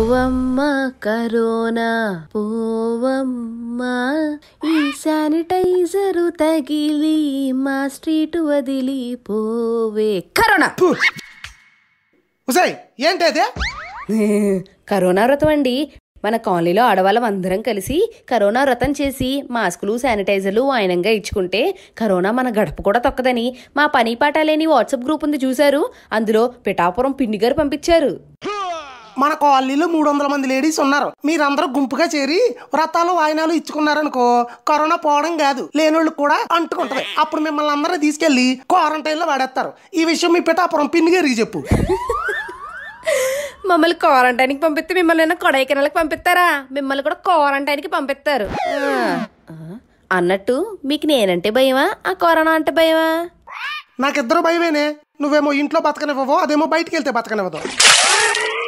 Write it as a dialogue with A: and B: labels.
A: పోవమ్మ corona పోవమ్మ ఈ sanitiser తగిలి మా స్ట్రీట్ వదిలి పోవే కరోనా
B: ఉసాయ్ ఏంటి అదే
A: కరోనా వ్రతం అండి మన కాలనీలో ఆడవాళ్ళం అందరం కలిసి కరోనా వ్రతం చేసి మాస్కులు శానిటైజర్లు వాయనంగా ఇచ్చుకుంటే కరోనా మన గడప కూడా తొక్కదని మా పని పాట లేని వాట్సాప్ గ్రూప్ ఉంది చూశారు అందులో పిఠాపురం పిండి గారు పంపించారు
B: మన కాలనీలో మూడు వందల మంది లేడీస్ ఉన్నారు మీరందరూ గుంపుగా చేరి వ్రతాలు వాయినాలు ఇచ్చుకున్నారనుకో కరోనా పోవడం కాదు లేనోళ్ళు కూడా అంటుకుంటది అప్పుడు మిమ్మల్ని అందరూ తీసుకెళ్లి క్వారంటైన్ లో వాడేస్తారు ఈ విషయం మీ పిఠాపురం పిన్ని గారికి చెప్పు
A: మమ్మల్ని క్వారంటైన్కి పంపిస్తే మిమ్మల్ని ఏమైనా కొడైకెనాల్కి పంపిస్తారా మిమ్మల్ని కూడా క్వారంటైన్కి పంపిస్తారు ఆ, ఆ, అన్నట్టు మీకు నేనంటే భయమా ఆ కరోనా అంటే భయమా
B: నాకిద్దరు భయమేనే నువ్వేమో ఇంట్లో బతకనివ్వవు అదేమో బయటికి వెళ్తే బతకనివ్వదు